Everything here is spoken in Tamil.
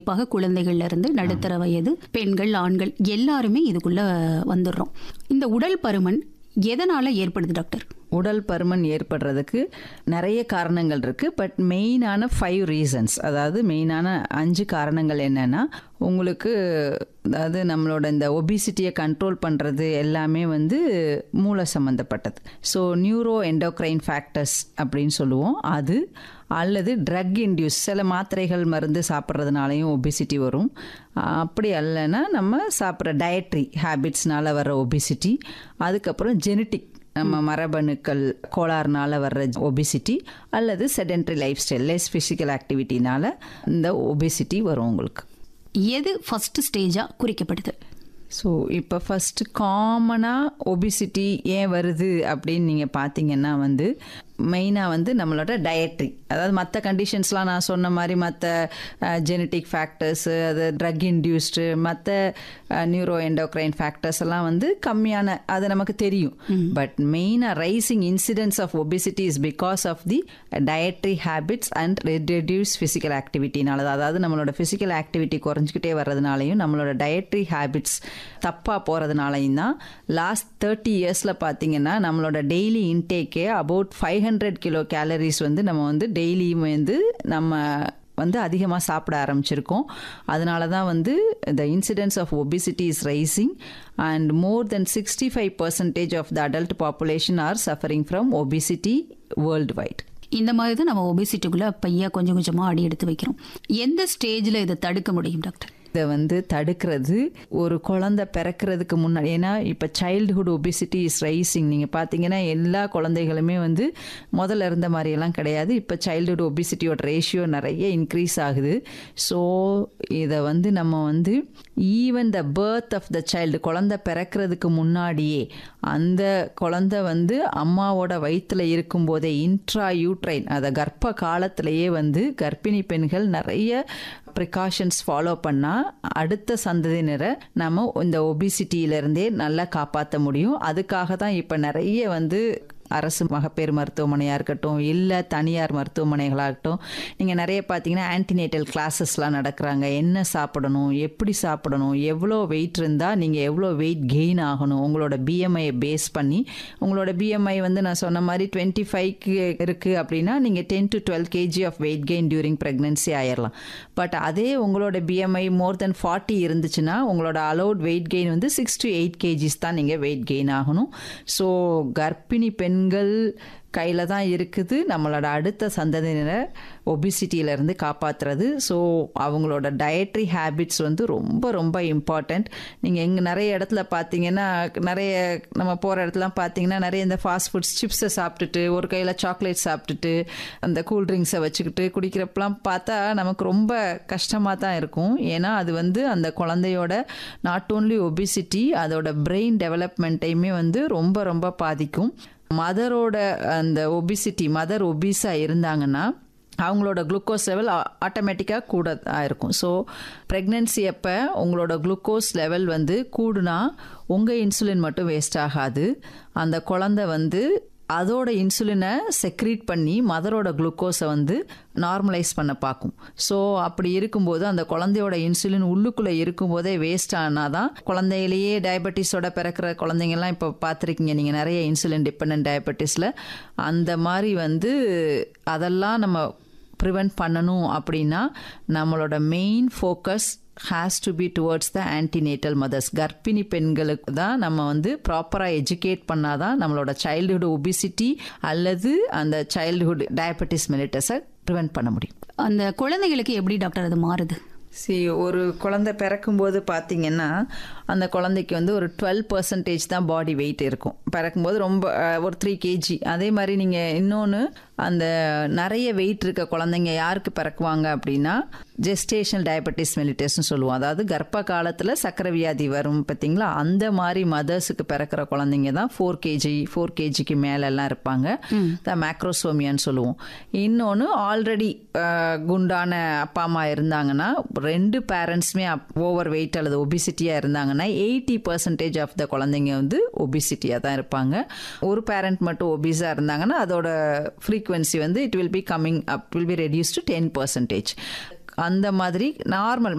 குறிப்பாக குழந்தைகள்ல இருந்து நடுத்தர வயது பெண்கள் ஆண்கள் எல்லாருமே இதுக்குள்ள வந்துடுறோம் இந்த உடல் பருமன் எதனால ஏற்படுது டாக்டர் உடல் பருமன் ஏற்படுறதுக்கு நிறைய காரணங்கள் இருக்குது பட் மெயினான ஃபைவ் ரீசன்ஸ் அதாவது மெயினான அஞ்சு காரணங்கள் என்னென்னா உங்களுக்கு அதாவது நம்மளோட இந்த ஒபிசிட்டியை கண்ட்ரோல் பண்ணுறது எல்லாமே வந்து மூளை சம்மந்தப்பட்டது ஸோ நியூரோ எண்டோக்ரைன் ஃபேக்டர்ஸ் அப்படின்னு சொல்லுவோம் அது அல்லது ட்ரக் இன்டியூஸ் சில மாத்திரைகள் மருந்து சாப்பிட்றதுனாலையும் ஒபிசிட்டி வரும் அப்படி அல்லனா நம்ம சாப்பிட்ற டயட்ரி ஹேபிட்ஸ்னால வர ஒபிசிட்டி அதுக்கப்புறம் ஜெனட்டிக் நம்ம மரபணுக்கள் கோளாறுனால வர்ற ஒபிசிட்டி அல்லது sedentary lifestyle less physical ஆக்டிவிட்டினால இந்த ஒபிசிட்டி வரும் உங்களுக்கு எது ஃபர்ஸ்ட் ஸ்டேஜா குறிக்கப்படுது ஸோ இப்போ ஃபஸ்ட்டு காமனாக ஒபிசிட்டி ஏன் வருது அப்படின்னு நீங்கள் பார்த்தீங்கன்னா வந்து மெயினாக வந்து நம்மளோட டயட்ரி அதாவது மற்ற கண்டிஷன்ஸ்லாம் நான் சொன்ன மாதிரி மற்ற ஜெனட்டிக் ஃபேக்டர்ஸு அது ட்ரக் இன்டியூஸ்டு மற்ற நியூரோ எண்டோக்ரைன் ஃபேக்டர்ஸ் எல்லாம் வந்து கம்மியான அது நமக்கு தெரியும் பட் மெயினாக rising incidents of obesity is because of the dietary habits and reduce physical ஆக்டிவிட்டினால அதாவது நம்மளோட ஃபிசிக்கல் ஆக்டிவிட்டி குறைஞ்சிக்கிட்டே வர்றதுனாலையும் நம்மளோட டயட்ரி ஹேபிட்ஸ் தப்பாக போகிறதுனாலையும் தான் லாஸ்ட் தேர்ட்டி இயர்ஸில் பார்த்தீங்கன்னா நம்மளோட டெய்லி இன்டேக்கே about five hundred kilo calories வந்து நம்ம வந்து டெய்லியும் வந்து நம்ம வந்து அதிகமாக சாப்பிட ஆரம்பிச்சிருக்கோம் அதனால தான் வந்து the incidence of obesity is rising and more than sixty five percentage of the adult population are suffering from obesity worldwide இந்த மாதிரி தான் நம்ம ஒபிசிட்டிக்குள்ள பையா கொஞ்சம் கொஞ்சமா அடி எடுத்து வைக்கிறோம் எந்த ஸ்டேஜ்ல இதை தடுக்க முடியும் டாக்டர் இதை வந்து தடுக்கிறது ஒரு குழந்தை பிறக்கிறதுக்கு முன்னாடி ஏன்னா இப்போ சைல்டுஹுட் ஒபிசிட்டி இஸ் ரைசிங் நீங்கள் பார்த்தீங்கன்னா எல்லா குழந்தைகளுமே வந்து முதல்ல இருந்த மாதிரியெல்லாம் கிடையாது இப்போ சைல்டுஹுட் ஒபிசிட்டியோட ரேஷியோ நிறைய இன்க்ரீஸ் ஆகுது ஸோ இதை வந்து நம்ம வந்து even the birth of the child குழந்தை பிறக்கிறதுக்கு முன்னாடியே அந்த குழந்தை வந்து அம்மாவோட வயிற்றில் இருக்கும்போதே இன்ட்ரா யூட்ரைன் அதை கர்ப்ப காலத்திலேயே வந்து கர்ப்பிணி பெண்கள் நிறைய ப்ரிகாஷன்ஸ் ஃபாலோ பண்ணால் அடுத்த சந்ததியினரை நம்ம இந்த ஒபிசிட்டியிலேருந்தே நல்லா காப்பாற்ற முடியும் அதுக்காக தான் இப்போ நிறைய வந்து அரசு மகப்பேறு மருத்துவமனையாக இருக்கட்டும் இல்லை தனியார் மருத்துவமனைகளாகட்டும் நீங்கள் நிறைய பார்த்தீங்கன்னா ஆன்டினேட்டல் கிளாஸஸ்லாம் நடக்கிறாங்க என்ன சாப்பிடணும் எப்படி சாப்பிடணும் எவ்வளோ வெயிட் இருந்தால் நீங்கள் எவ்வளோ வெயிட் கெயின் ஆகணும் உங்களோட பிஎம்ஐயை பேஸ் பண்ணி உங்களோட பிஎம்ஐ வந்து நான் சொன்ன மாதிரி டுவெண்ட்டி ஃபைவ்க்கு இருக்குது அப்படின்னா நீங்கள் ten to twelve KG of weight gain during pregnancy ஆயிடலாம் பட் அதே உங்களோட பிஎம்ஐ மோர் தென் ஃபார்ட்டி இருந்துச்சுன்னா உங்களோட அலௌட் வெயிட் கெயின் வந்து சிக்ஸ் டு எயிட் கேஜிஸ் தான் நீங்கள் வெயிட் கெயின் ஆகணும் ஸோ கர்ப்பிணி பெண் பெண்கள் கையில் தான் இருக்குது நம்மளோட அடுத்த சந்ததியினரை ஒபிசிட்டியிலேருந்து காப்பாற்றுறது ஸோ அவங்களோட டயட்ரி ஹேபிட்ஸ் வந்து ரொம்ப ரொம்ப இம்பார்ட்டண்ட் நீங்கள் எங்கே நிறைய இடத்துல பார்த்தீங்கன்னா நிறைய நம்ம போகிற இடத்துலாம் பார்த்தீங்கன்னா நிறைய இந்த ஃபாஸ்ட் ஃபுட்ஸ் சிப்ஸை சாப்பிட்டுட்டு ஒரு கையில் சாக்லேட் சாப்பிட்டுட்டு அந்த கூல்ட்ரிங்க்ஸை வச்சுக்கிட்டு குடிக்கிறப்பெல்லாம் பார்த்தா நமக்கு ரொம்ப கஷ்டமாக தான் இருக்கும் ஏன்னா அது வந்து அந்த குழந்தையோட நாட் ஓன்லி ஒபிசிட்டி அதோட பிரெயின் டெவலப்மெண்ட்டையுமே வந்து ரொம்ப ரொம்ப பாதிக்கும் மதரோட அந்த ஒபிசிட்டி மதர் ஒபிஸாக இருந்தாங்கன்னா அவங்களோட குளுக்கோஸ் லெவல் ஆட்டோமேட்டிக்காக கூட இருக்கும் ஸோ ப்ரெக்னென்சி அப்போ உங்களோட குளுக்கோஸ் லெவல் வந்து கூடுனா உங்கள் இன்சுலின் மட்டும் வேஸ்ட் ஆகாது அந்த குழந்தை வந்து அதோட இன்சுலினை செக்ரீட் பண்ணி மதரோட குளுக்கோஸை வந்து நார்மலைஸ் பண்ண பார்க்கும் ஸோ அப்படி இருக்கும்போது அந்த குழந்தையோட இன்சுலின் உள்ளுக்குள்ளே இருக்கும்போதே வேஸ்ட் ஆனால் தான் குழந்தையிலேயே டயபெட்டிஸோட பிறக்கிற குழந்தைங்கள்லாம் இப்போ பார்த்துருக்கீங்க நீங்கள் நிறைய இன்சுலின் டிபெண்ட் டயபெட்டிஸில் அந்த மாதிரி வந்து அதெல்லாம் நம்ம ப்ரிவெண்ட் பண்ணணும் அப்படின்னா நம்மளோட main focus has to be towards the antenatal mothers கர்ப்பிணி பெண்களுக்கு தான் நம்ம வந்து ப்ராப்பராக எஜுகேட் பண்ணாதான் நம்மளோட சைல்டுஹுட் ஒபிசிட்டி அல்லது அந்த சைல்டுஹுட் டயபெட்டிஸ் மெலிட்டஸை ப்ரிவெண்ட் பண்ண முடியும் அந்த குழந்தைகளுக்கு எப்படி டாக்டர் அது மாறுது சி ஒரு குழந்தை பிறக்கும்போது பார்த்தீங்கன்னா அந்த குழந்தைக்கு வந்து ஒரு டுவெல் பர்சன்டேஜ் தான் பாடி வெயிட் இருக்கும் பிறக்கும்போது ரொம்ப ஒரு த்ரீ கேஜி அதே மாதிரி நீங்கள் இன்னொன்று அந்த நிறைய வெயிட் இருக்க குழந்தைங்க யாருக்கு பிறக்குவாங்க அப்படின்னா ஜெஸ்டேஷனல் டயபெட்டிஸ் மெலிட்டஸ்னு சொல்லுவோம் அதாவது கர்ப்ப காலத்தில் சக்கரை வியாதி வரும் பார்த்தீங்களா அந்த மாதிரி மதர்ஸுக்கு பிறக்கிற குழந்தைங்க தான் ஃபோர் கேஜி ஃபோர் கேஜிக்கு மேலெல்லாம் இருப்பாங்க த மேக்ரோசோமியான்னு சொல்லுவோம் இன்னொன்று ஆல்ரெடி குண்டான அப்பா அம்மா இருந்தாங்கன்னா ரெண்டு பேரண்ட்ஸுமே ஓவர் வெயிட் அல்லது ஒபிசிட்டியாக இருந்தாங்கன்னா எயிட்டி பர்சன்டேஜ் ஆஃப் த குழந்தைங்க வந்து ஒபிசிட்டியாக தான் இருப்பாங்க ஒரு பேரண்ட் மட்டும் ஒபிஸாக இருந்தாங்கன்னா அதோட ஃப்ரீக்வன்சி வந்து it will be coming up will be reduce to ten percentage அந்த மாதிரி நார்மல்